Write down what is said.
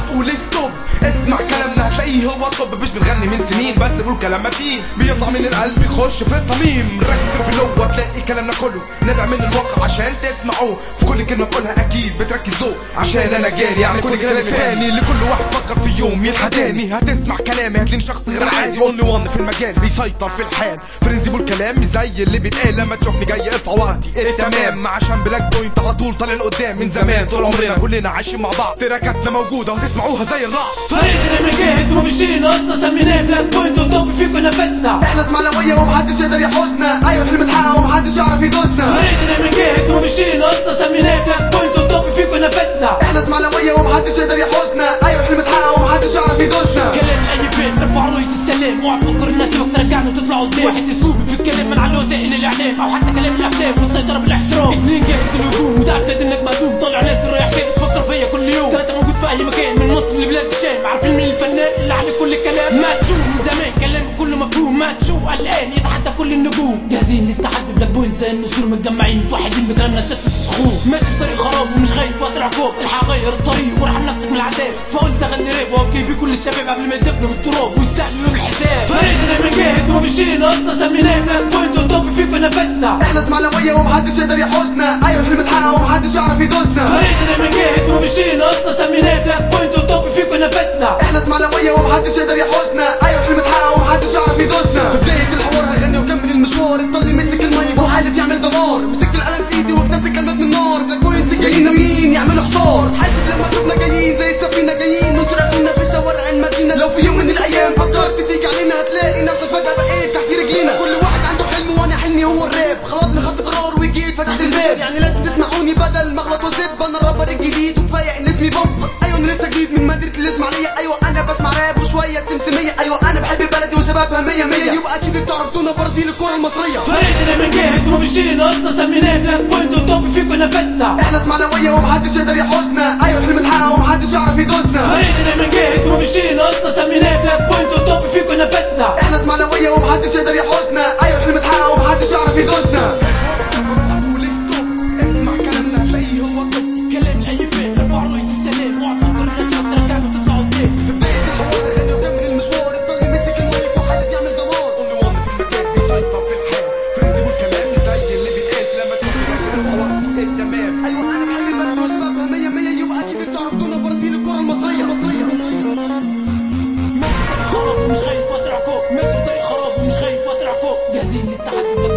قول ستوب اسمع كلامنا هتلاقيه هو الطب مش بنغني من سنين بس بقول كلام متين بيطلع من القلب يخش في الصميم ركز في اللغة تلاقي كلامنا كله نابع من الواقع عشان تسمعوه في كل كلمة بقولها اكيد بتركزوا عشان انا جاري يعني كل كلامي فاني لكل واحد فكر في يوم يلحداني هتسمع كلامي هتلاقي شخص غير عادي اونلي وان في المجال بيسيطر في الحال فرنزي بقول كلام مش زي اللي بيتقال لما تشوفني جاي ارفع وقتي التمام عشان بلاك بوينت على طول طالع لقدام من زمان طول عمرنا كلنا عايشين مع بعض تراكاتنا موجودة وهتسمعوها زي الرعد فريق دايما جاهز وما فيش شيء ناقصنا سميناه بلاك بوينت وطب فيكم نفسنا احنا اسماعيلاوية ومحدش يقدر يحوشنا ايوه احنا بنحقق ومحدش يعرف يدوسنا فريق دايما جاهز وما فيش شيء ناقصنا سميناه بلاك بوينت وطب فيكم نفسنا احنا اسماعيلاوية ومحدش يقدر يحوشنا ايوه احنا بنحقق ومحدش يعرف يدوسنا كلام اي بيت ارفع راية السلام اوعى تفكر الناس تبقى ترجعنا وتطلعوا قدام واحد اسلوبي في الكلام من على وسائل الاعلام او حتى كلام الافلام والسيطرة بالاحترام اثنين جاهز الهجوم متاكد انك مهزوم طالع ناس رايح فين بتفكر فيا كل يوم ثلاثة موجود في اي مكان من مصر لبلاد الشام عارفين مين الفنان اللي عليه كل الكلام ما تشوف من زمان كلامي كله مفهوم ما تشوف الان يتحدى كل النجوم جاهزين للتحدي بلاك بوينت زي النسور متجمعين متوحدين بكلامنا شتت الصخور ماشي في طريق خراب ومش خايف وقت العقاب الحق غير الطريق وارحم نفسك من العذاب فقلت اغني راب واوكي بيه كل الشباب قبل ما يدفنوا في التراب ويتسالوا يوم الحساب فريق دايما جاهز وما فيش شيء ناقصنا سميناه بلاك بوينت وطب فيكم نفسنا احنا اسماعيلاوية ومحدش يقدر يحوشنا ايوه احنا بنحقق ومحدش يعرف يدوسنا فريق دايما جاهز وما فيش شيء ناقصنا سميناه بلاك بوينت وطب فيكم نفسنا احنا اسماعيلاوية ومحدش يقدر يحوشنا ايوه احنا بنحقق ومحدش يعرف يدوسنا في بداية الحوار هغني واكمل المشوار الطل مسك المايك وحالف يعمل دمار مسكت القلم في ايدي وكتبت كلمات من نار بلاك بوينت جايين ناويين يعملوا حصار حاسب لما شفنا جايين زي السفينة جايين من طرقنا في شوارع المدينة لو في يوم من الايام فكرت تيجي علينا هتلاقي نفسك فجأة بقيت تحت رجلينا كل واحد عنده حلم وانا حلمي هو الراب خلاص انا خدت قرار وجيت فتحت الباب يعني لازم تسمعوني بدل ما اغلط واسب انا الرابر الجديد وكفايه ان اسمي بوب ايوه انا لسه جديد من مدينه الاسماعيليه ايوه انا بسمع راب وشويه سمسميه ايوه انا بحب بلدي وشبابها مية مية يبقى اكيد انتوا عرفتونا برازيل الكره المصريه فريق دايما جاهز وما فيش شيء ناقصنا سميناه بلاك بوينت وطب فيكم نفسنا احنا اسماعيلاويه ومحدش يقدر يحوشنا ايوه احنا بنحقق ومحدش يعرف يدوسنا فريق دايما جاهز وما فيش شيء ناقصنا سميناه بلاك بوينت وطب فيكم نفسنا احنا اسماعيلاويه ومحدش يقدر يحوشنا ايوه احنا بنحقق ومحدش يعرف يدوسنا قول ستوب اسمع كلامنا هتلاقيه هو الطب كلام اي بيت ارفع راية السلام اوعى تفكر الناس تبقى ترجعنا وتطلعوا قدام في بدايه الحوار هغني واكمل المشوار الطل مسك المايك وحالف يعمل دمار اونلي وان في المكان بيسيطر في الحال فرنزي بقول كلام مش زي اللي بيتقال لما تشوفني جاي ارفع وقتي التمام ايوه انا بحب البلد وشبابها مية مية يبقى اكيد انتوا عرفتونا برازيل الكره المصريه مصريه ماشي في طريق خراب ومش خايف وقت العقاب ماشي في طريق خراب ومش خايف وقت العقاب جاهزين للتحدي بلاك